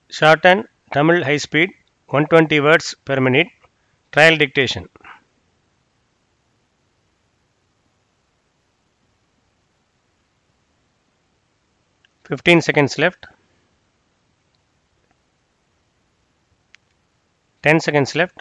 Shorten Tamil high speed 120 words per minute. Trial dictation. Fifteen seconds left. Ten seconds left.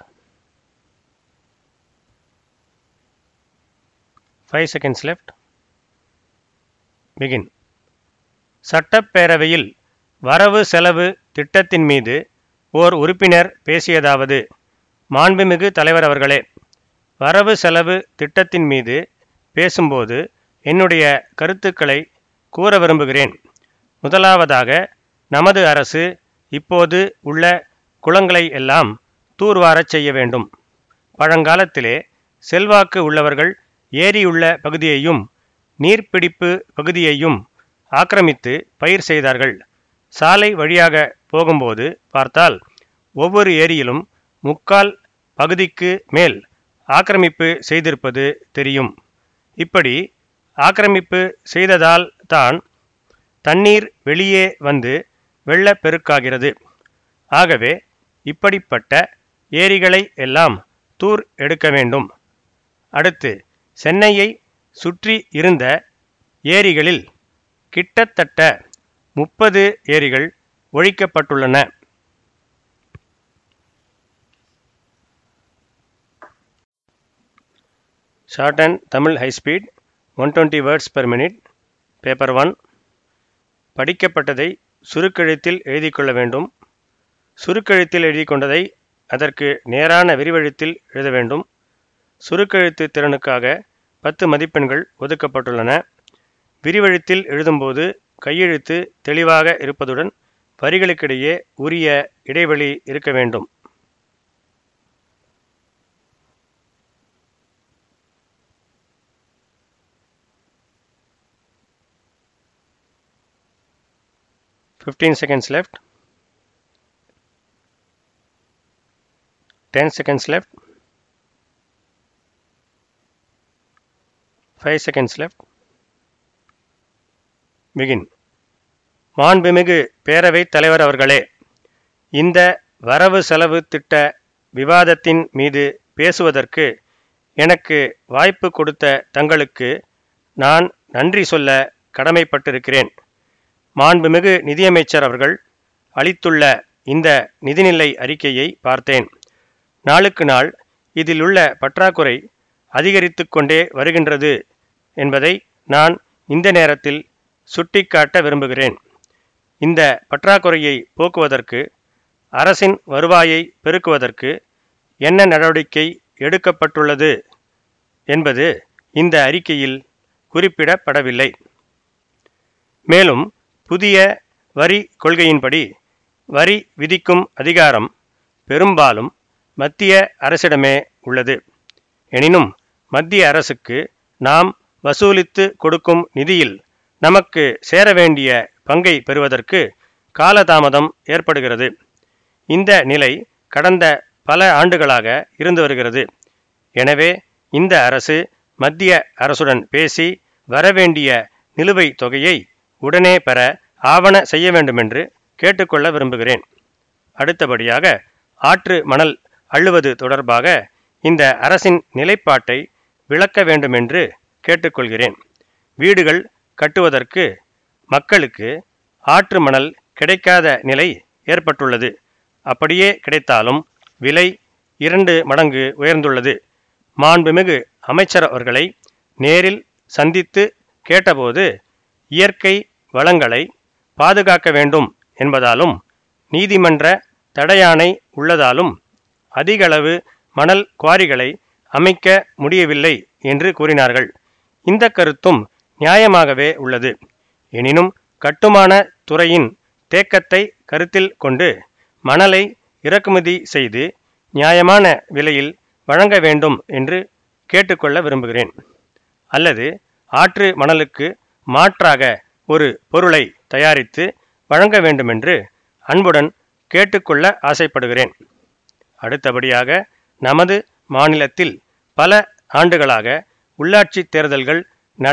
Five seconds left. Begin. சட்டப்பேரவையில் வரவு செலவு திட்டத்தின் மீது ஓர் உறுப்பினர் பேசியதாவது மாண்புமிகு தலைவர் அவர்களே வரவு செலவு திட்டத்தின் மீது பேசும்போது என்னுடைய கருத்துக்களை கூற விரும்புகிறேன் முதலாவதாக நமது அரசு இப்போது உள்ள குளங்களை எல்லாம் தூர்வாரச் செய்ய வேண்டும் பழங்காலத்திலே செல்வாக்கு உள்ளவர்கள் ஏரியுள்ள பகுதியையும் நீர்பிடிப்பு பகுதியையும் ஆக்கிரமித்து பயிர் செய்தார்கள் சாலை வழியாக போகும்போது பார்த்தால் ஒவ்வொரு ஏரியிலும் முக்கால் பகுதிக்கு மேல் ஆக்கிரமிப்பு செய்திருப்பது தெரியும் இப்படி ஆக்கிரமிப்பு செய்ததால் தான் தண்ணீர் வெளியே வந்து வெள்ளப்பெருக்காகிறது ஆகவே இப்படிப்பட்ட ஏரிகளை எல்லாம் தூர் எடுக்க வேண்டும் அடுத்து சென்னையை சுற்றி இருந்த ஏரிகளில் கிட்டத்தட்ட முப்பது ஏரிகள் ஒழிக்கப்பட்டுள்ளன short and Tamil high speed one twenty words per minute paper one படிக்கப்பட்டதை சுருக்கெழுத்தில் எழுதி கொள்ள வேண்டும் சுருக்கெழுத்தில் எழுதி கொண்டதை அதற்கு நேரான விரிவெழுத்தில் எழுத வேண்டும் சுருக்கெழுத்து திறனுக்காக பத்து மதிப்பெண்கள் ஒதுக்கப்பட்டுள்ளன விரிவெழுத்தில் எழுதும்போது கையெழுத்து தெளிவாக இருப்பதுடன் வரிகளுக்கிடையே உரிய இடைவெளி இருக்க வேண்டும் fifteen seconds left ten seconds left five seconds left begin மாண்புமிகு பேரவைத் தலைவர் அவர்களே இந்த வரவு செலவு திட்ட விவாதத்தின் மீது பேசுவதற்கு எனக்கு வாய்ப்பு கொடுத்த தங்களுக்கு நான் நன்றி சொல்ல கடமைப்பட்டிருக்கிறேன் மாண்புமிகு நிதியமைச்சர் அவர்கள் அளித்துள்ள இந்த நிதிநிலை அறிக்கையை பார்த்தேன் நாளுக்கு நாள் இதில் உள்ள பற்றாக்குறை அதிகரித்து கொண்டே வருகின்றது என்பதை நான் இந்த நேரத்தில் சுட்டிக்காட்ட விரும்புகிறேன் இந்த பற்றாக்குறையை போக்குவதற்கு அரசின் வருவாயை பெருக்குவதற்கு என்ன நடவடிக்கை எடுக்கப்பட்டுள்ளது என்பது இந்த அறிக்கையில் குறிப்பிடப்படவில்லை மேலும் புதிய வரி கொள்கையின்படி வரி விதிக்கும் அதிகாரம் பெரும்பாலும் மத்திய அரசிடமே உள்ளது எனினும் மத்திய அரசுக்கு நாம் வசூலித்து கொடுக்கும் நிதியில் நமக்கு சேர வேண்டிய பங்கை பெறுவதற்கு காலதாமதம் ஏற்படுகிறது இந்த நிலை கடந்த பல ஆண்டுகளாக இருந்து வருகிறது எனவே இந்த அரசு மத்திய அரசுடன் பேசி வரவேண்டிய நிலுவைத் தொகையை உடனே பெற ஆவண செய்ய வேண்டுமென்று கேட்டுக்கொள்ள விரும்புகிறேன் அடுத்தபடியாக ஆற்று மணல் அள்ளுவது தொடர்பாக இந்த அரசின் நிலைப்பாட்டை விளக்க வேண்டுமென்று கேட்டுக்கொள்கிறேன் வீடுகள் கட்டுவதற்கு மக்களுக்கு ஆற்று மணல் கிடைக்காத நிலை ஏற்பட்டுள்ளது அப்படியே கிடைத்தாலும் விலை இரண்டு மடங்கு உயர்ந்துள்ளது மாண்புமிகு அமைச்சர் அவர்களை நேரில் சந்தித்து கேட்டபோது இயற்கை வளங்களை பாதுகாக்க வேண்டும் என்பதாலும் நீதிமன்ற தடையாணை உள்ளதாலும் அதிகளவு மணல் குவாரிகளை அமைக்க முடியவில்லை என்று கூறினார்கள் இந்த கருத்தும் நியாயமாகவே உள்ளது எனினும் கட்டுமான துறையின் தேக்கத்தை கருத்தில் கொண்டு மணலை இறக்குமதி செய்து நியாயமான விலையில் வழங்க வேண்டும் என்று கேட்டுக்கொள்ள விரும்புகிறேன் அல்லது ஆற்று மணலுக்கு மாற்றாக ஒரு பொருளை தயாரித்து வழங்க வேண்டுமென்று அன்புடன் கேட்டுக்கொள்ள ஆசைப்படுகிறேன் அடுத்தபடியாக நமது மாநிலத்தில் பல ஆண்டுகளாக உள்ளாட்சி தேர்தல்கள்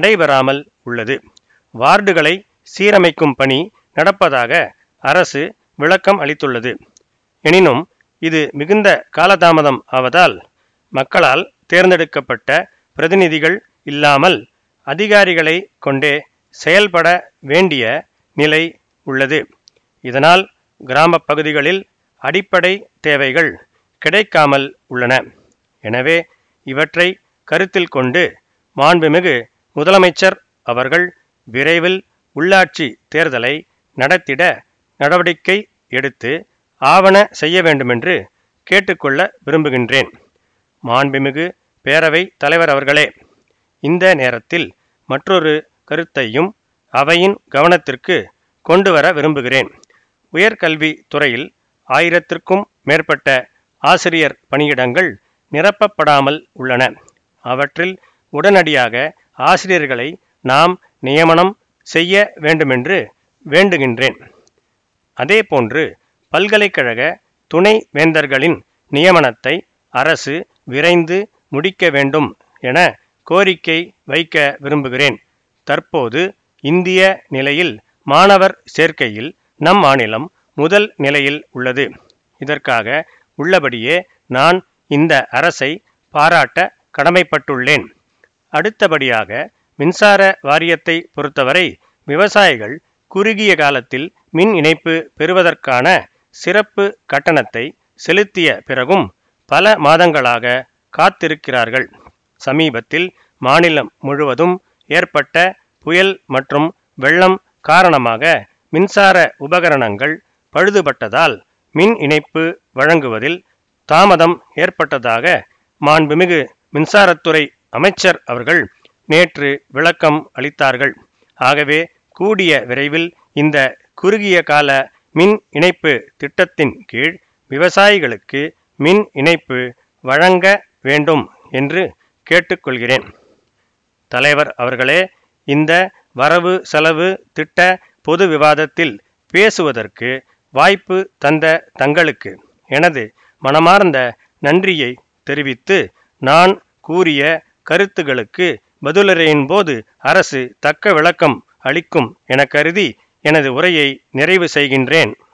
நடைபெறாமல் உள்ளது வார்டுகளை சீரமைக்கும் பணி நடப்பதாக அரசு விளக்கம் அளித்துள்ளது எனினும் இது மிகுந்த காலதாமதம் ஆவதால் மக்களால் தேர்ந்தெடுக்கப்பட்ட பிரதிநிதிகள் இல்லாமல் அதிகாரிகளை கொண்டே செயல்பட வேண்டிய நிலை உள்ளது இதனால் கிராம பகுதிகளில் அடிப்படை தேவைகள் கிடைக்காமல் உள்ளன எனவே இவற்றை கருத்தில் கொண்டு மாண்புமிகு முதலமைச்சர் அவர்கள் விரைவில் உள்ளாட்சி தேர்தலை நடத்திட நடவடிக்கை எடுத்து ஆவன செய்ய வேண்டுமென்று கேட்டுக்கொள்ள விரும்புகின்றேன் மாண்புமிகு பேரவை தலைவர் அவர்களே இந்த நேரத்தில் மற்றொரு கருத்தையும் அவையின் கவனத்திற்கு கொண்டு வர விரும்புகிறேன் உயர்கல்வி துறையில் ஆயிரத்திற்கும் மேற்பட்ட ஆசிரியர் பணியிடங்கள் நிரப்பப்படாமல் உள்ளன அவற்றில் உடனடியாக ஆசிரியர்களை நாம் நியமனம் செய்ய வேண்டுமென்று வேண்டுகின்றேன் அதேபோன்று பல்கலைக்கழக துணை வேந்தர்களின் நியமனத்தை அரசு விரைந்து முடிக்க வேண்டும் என கோரிக்கை வைக்க விரும்புகிறேன் தற்போது இந்திய நிலையில் மாணவர் சேர்க்கையில் நம் மாநிலம் முதல் நிலையில் உள்ளது இதற்காக உள்ளபடியே நான் இந்த அரசை பாராட்ட கடமைப்பட்டுள்ளேன் அடுத்தபடியாக மின்சார வாரியத்தை பொறுத்தவரை விவசாயிகள் குறுகிய காலத்தில் மின் இணைப்பு பெறுவதற்கான சிறப்பு கட்டணத்தை செலுத்திய பிறகும் பல மாதங்களாக காத்திருக்கிறார்கள் சமீபத்தில் மாநிலம் முழுவதும் ஏற்பட்ட புயல் மற்றும் வெள்ளம் காரணமாக மின்சார உபகரணங்கள் பழுதுபட்டதால் மின் இணைப்பு வழங்குவதில் தாமதம் ஏற்பட்டதாக மாண்புமிகு மின்சாரத்துறை அமைச்சர் அவர்கள் நேற்று விளக்கம் அளித்தார்கள் ஆகவே கூடிய விரைவில் இந்த குறுகிய கால மின் இணைப்பு திட்டத்தின் கீழ் விவசாயிகளுக்கு மின் இணைப்பு வழங்க வேண்டும் என்று கேட்டுக்கொள்கிறேன் தலைவர் அவர்களே இந்த வரவு செலவு திட்ட பொது விவாதத்தில் பேசுவதற்கு வாய்ப்பு தந்த தங்களுக்கு எனது மனமார்ந்த நன்றியை தெரிவித்து நான் கூறிய கருத்துகளுக்கு பதிலுரையின் போது அரசு தக்க விளக்கம் அளிக்கும் என கருதி எனது உரையை நிறைவு செய்கின்றேன்